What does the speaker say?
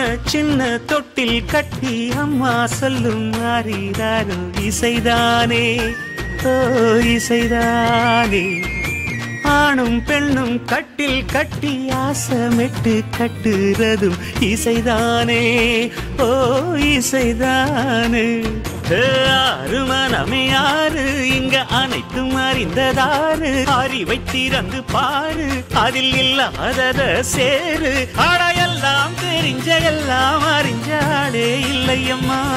சின்ன தொட்டில் கட்டி அம்மா சொல்லும் மாறிறாரோ இசைதானே ஓ இசைதானே ஆணும் பெண்ணும் கட்டில் கட்டி ஆசமிட்டு கட்டுறதும் இசைதானே ஓ இசைதானே ஏ, ஆறு மனமே யாரு இங்க அனைத்தும் அறிந்ததாரு அறிவை திறந்து பாரு அதில் இல்லாதத சேரு ஆட எல்லாம் தெரிஞ்ச எல்லாம் அறிஞ்சாலே இல்லையம்மா